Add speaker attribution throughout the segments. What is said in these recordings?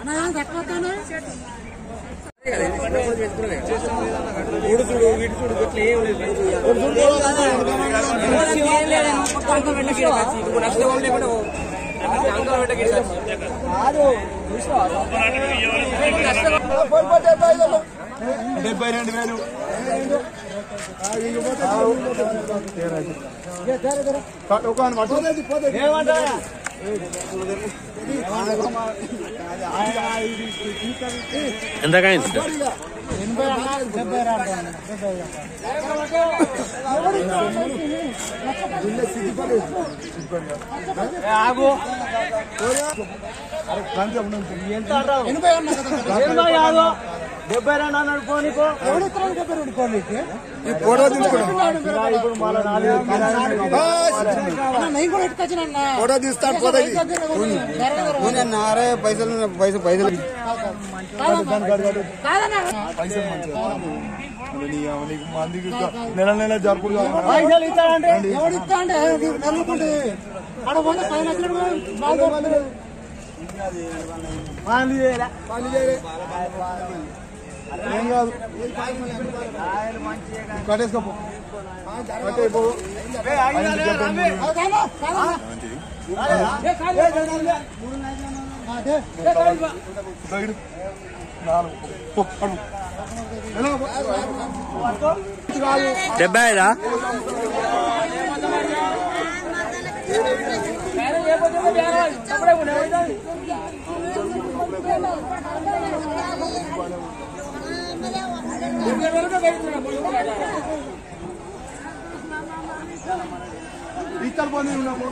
Speaker 1: డెబ్బై రెండు వేలు
Speaker 2: ఎంతకైంది
Speaker 3: డెబ్బై రెండు అన్నాడు పోనీకో
Speaker 1: ఈ ఫోటో తీసుకున్నాం
Speaker 3: ఇప్పుడు మళ్ళీ నాలుగు
Speaker 1: ఫోటో తీస్తాడు పోతుంది నారే పైసలు పైసలు పైసలు పైసలు మంచిగా నీ అమ్మ నీకు మందికి నెల నెల జరుపుడు కావాలి.
Speaker 3: పైసలు ఇస్తాడంటే వాళ్ళు చేయలే.
Speaker 1: ఏం కాదు కట్టేసుకోపో కట్టేపో నాలుగు పో, అడుగు. ఎలా పో?
Speaker 2: డెబ్బై ఐదా
Speaker 1: ఇతర పని ఉన్నాము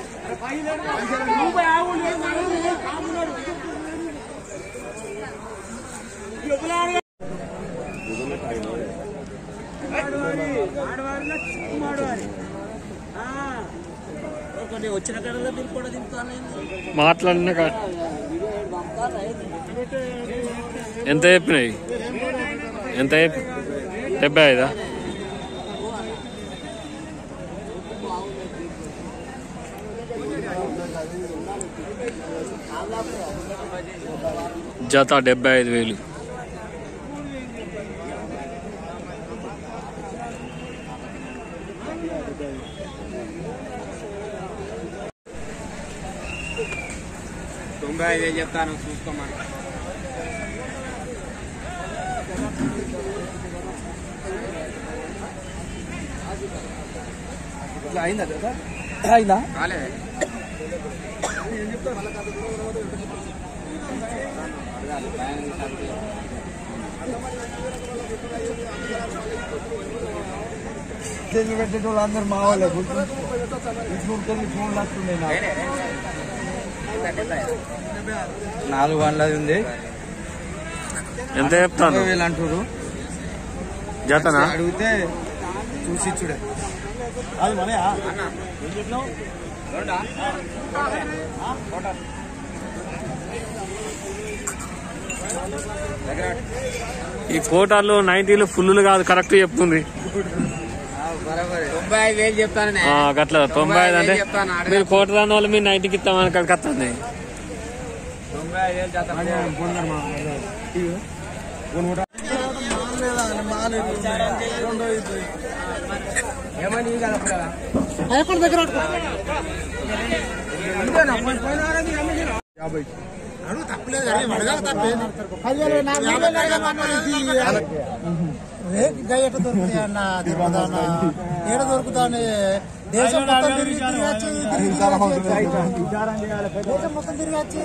Speaker 3: వచ్చిన కడలో మీరు కూడా దింపుతాను
Speaker 2: మాట్లాడిన కా ఎంత చెప్పినాయి ఎంత చెప్పి డెబ్బై ఐదా జత డెబ్బై ఐదు వేలు
Speaker 4: తొంభై ఐదు చెప్తాను చూసుకోమని
Speaker 3: అయిందా
Speaker 4: కాలే
Speaker 1: తెలుగు పెట్టేటోళ్ళు అందరు మా వాళ్ళే గుర్తుంటుంది ఫోన్లు వస్తున్నాయి నాకు నాలుగు వందలది ఉంది
Speaker 2: ఎంత చెప్తాను
Speaker 1: వేలు అంటారు
Speaker 2: జతనా
Speaker 1: అడిగితే చూసి ఇచ్చుడే
Speaker 3: అది మనయా
Speaker 2: ఈ కోటాలు నైన్టీలు ఫుల్లు కాదు కరెక్ట్ చెప్తుంది
Speaker 4: తొంభై ఐదు వేలు చెప్తాను
Speaker 2: ఆ, గట్ల తొంభై ఐదు అంటే
Speaker 4: చెప్తాను అడగ
Speaker 2: మీరు కోట రాని వాళ్ళు మీరు నైన్టీకి ఇస్తామని అక్కడికి వస్తుంది
Speaker 4: తొంభై ఐదు వేలు చెప్తాను ఏమని కదా
Speaker 1: యాభై
Speaker 3: ఎట్ట దొరుకుతాయి అన్న తిరుపతి ఏడ దొరుకుతాయి దేశం మొత్తం తిరిగి తిరిగి వచ్చి తిరిగి తిరిగి వచ్చి దేశం మొత్తం తిరిగి వచ్చి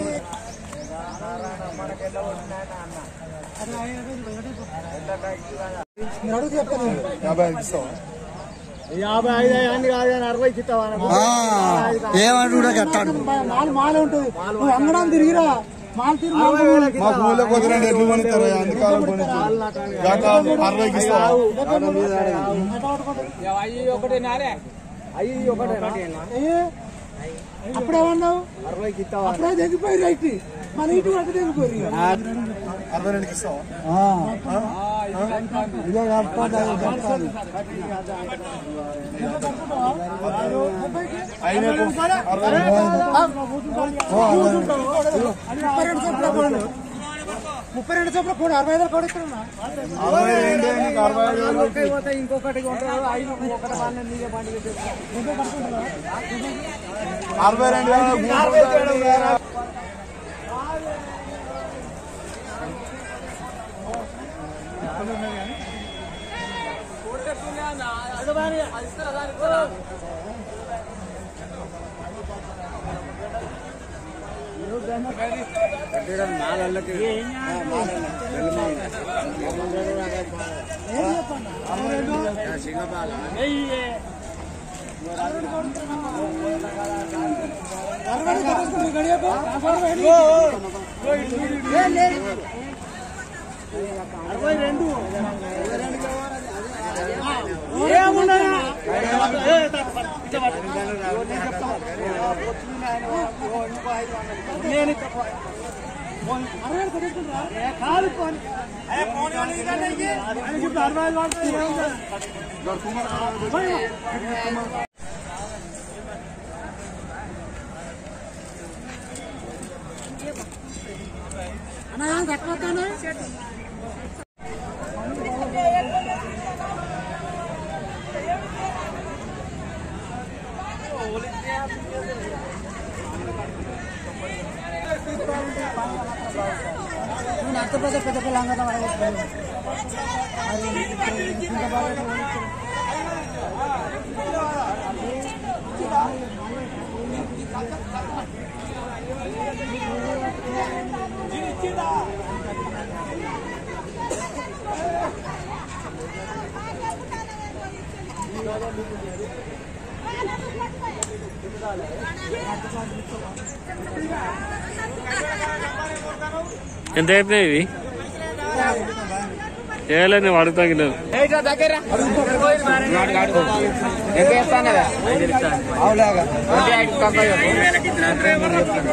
Speaker 3: మీరు అడుగు చెప్తాను
Speaker 1: యాభై ఐదు ఇస్తావా
Speaker 3: యాభై ఐదు అన్ని కాదు కానీ అరవై ఇస్తావా
Speaker 1: ఏమంటు కూడా కట్టాడు
Speaker 3: మాల్ మాలే ఉంటుంది నువ్వు అంగడం తిరిగిరా మాల్ తిరిగి
Speaker 1: మా ఊళ్ళో కొద్దిగా ఎట్లు కొనిస్తారు అందుకాలం కొనిచ్చు అరవైకి ఇస్తావా
Speaker 4: అయ్యి ఒకటే నారే
Speaker 3: అయ్యి ఒకటే అప్పుడేమన్నావు
Speaker 4: అరవైకి ఇస్తావా
Speaker 3: అప్పుడే తెగిపోయి రైట్ మన ఇటు అటు తెగిపోయి
Speaker 1: అరవై రెండుకి ఇస్తావా
Speaker 3: ఇదే చెప్తాను
Speaker 1: అయినా అరవై
Speaker 3: ముప్పై రెండు చొప్పున కూడా అరవై ఐదు కూడా ఇక్కడ ఉన్నా
Speaker 1: అరవై రెండు నీకు అరవై ఐదు వేలు
Speaker 4: పోతే ఇంకొకటి కొంటారు ఐదు ఒకటి వాళ్ళని నీకే బండి పెట్టేస్తారు.
Speaker 1: అరవై రెండు వేల మూడు వేల
Speaker 3: అన్నా ఏం తక్కువ అంత పెద్ద పెద్ద పిల్ల అంగతం
Speaker 2: ఎంత అయిపోయినాయి ఇవి ఏలే నువ్వు అడుగుతా గిలేదు
Speaker 4: ఎంత చెప్తాను కదా? ట్వంటీ ఎయిట్ తక్కువ చెప్పు.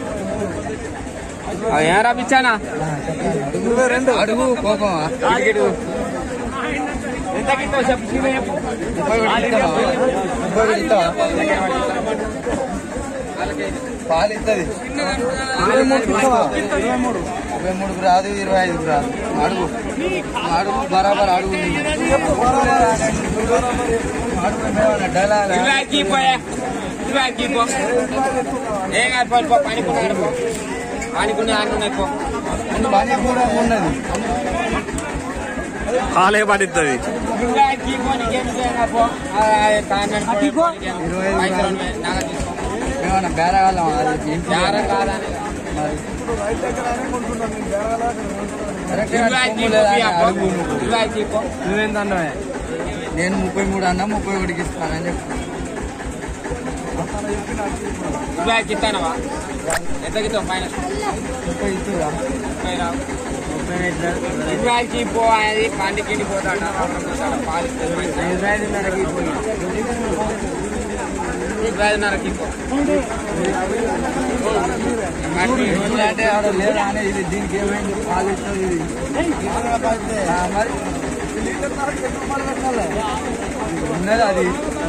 Speaker 4: ఆ, ఏం రాపిచ్చానా అడుగు కోపం ఎంత కింద చెప్పు సీమ చెప్పు
Speaker 5: పాలు ఇస్తుంది ఇరవై మూడు ఇరవై మూడు ఇరవై మూడుకు రాదు ఇరవై ఐదుకు రాదు అడుగు అడుగు బరాబర్ అడుగు అడుగు డైలాగ్
Speaker 4: ఇరవై ఐదుకి పోయా ఇరవై ఐదుకి పో ఏం కాదు పో, పో పనికున్నాడు పో పనికున్న ఆడుకున్నాయి పో
Speaker 5: పని కూడా ఉన్నది
Speaker 2: కాలే పడిస్తుంది
Speaker 4: ఇరవై ఐదుకి పో నీకేం చేయాలి పో ఆ, ఆ, తాగినాడు పో, నీకేం?
Speaker 5: ఇరవై ఐదు
Speaker 4: పైసలు ఉన్నాయి, నగదు తీసుకో.
Speaker 5: ఏమన్నా బేరగాళ్ళం అది ఇంట్లో
Speaker 4: యారం కాదని
Speaker 5: మరి కరెక్ట్
Speaker 4: ఇరవై ఐదుకి పో, పియా పో. ఇరవై ఐదుకి పో
Speaker 5: నువ్వేందన్నావే నేను ముప్పై మూడు అన్నా ముప్పై ఒకటికి ఇస్తానని చెప్పు
Speaker 4: ఇరవై ఐదుకి ఇస్తానవా ఎంత గిస్తావు పైన
Speaker 5: ముప్పై ఇస్తుందా
Speaker 4: ముప్పై రావు
Speaker 5: ముప్పై ఎట్లా
Speaker 4: ఇరవై ఐదుకి పో అనేది పండుగకి పోతాడు పాలు ఇస్తుంది మంచిగా.
Speaker 5: ఇరవై ఐదున్నరకి పోయి
Speaker 4: ఇరవై ఐదున్నరకి పో
Speaker 5: చూడు, ఇట్లా అంటే ఆడ లేదా అనే ఇది దీనికి ఏమైంది పాలు ఇస్తుంది ఇది ఆ, మరి ఉన్నది అది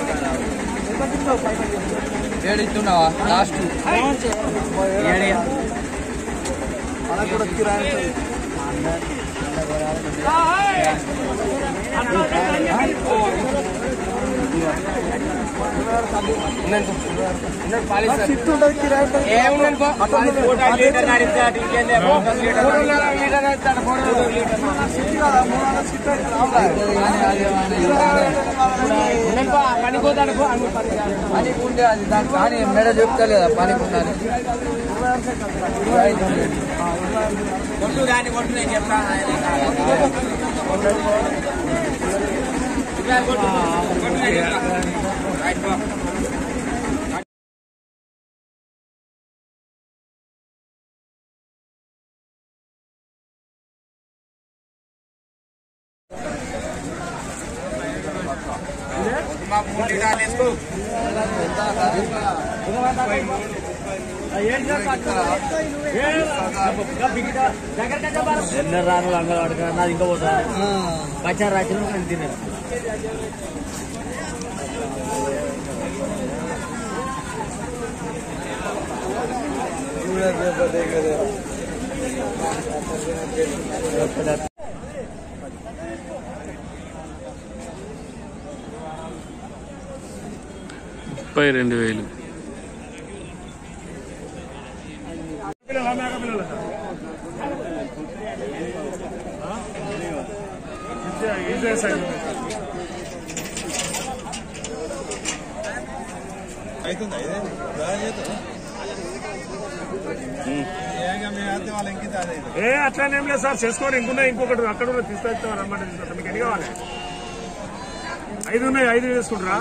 Speaker 5: ఏడు ఇస్తున్నావా లాస్ట్ ఏడు
Speaker 4: ఏముందని పో ఫోటో లీటర్ నడిస్తే అటు ఇంకేందే పో. ఫోటో లీటర్ నడుస్తాడు, ఫోటో లీటర్ ఉన్నది పో, పనికి పోతాడు పో అన్ని పని చేయాలి.
Speaker 5: పనికి ఉంటే అది దాని కానీ మెడ చెప్తలేదా పనికి ఉండాలి
Speaker 4: కొట్టు దాన్ని కొట్టు నేను చెప్తా ఇరవై కొట్టు కొట్టు నేను చెప్తా రైట్ పో మా మూడు లీటర్లు వేసుకో
Speaker 5: రాను అంగడి నాది ఇంకా పోతా పచ్చారు రాసిన తిన్నాడు
Speaker 2: ముప్పై రెండు వేలు
Speaker 6: ఏ అట్లానేం లేదు సార్ చేసుకోండి ఇంకున్నాయి ఇంకొకటి అక్కడ కూడా తీసుకొస్తాం రమ్మంటే తీసుకొస్తాం మీకు ఎన్ని కావాలి ఐదు ఉన్నాయి ఐదు తీసుకుంటారా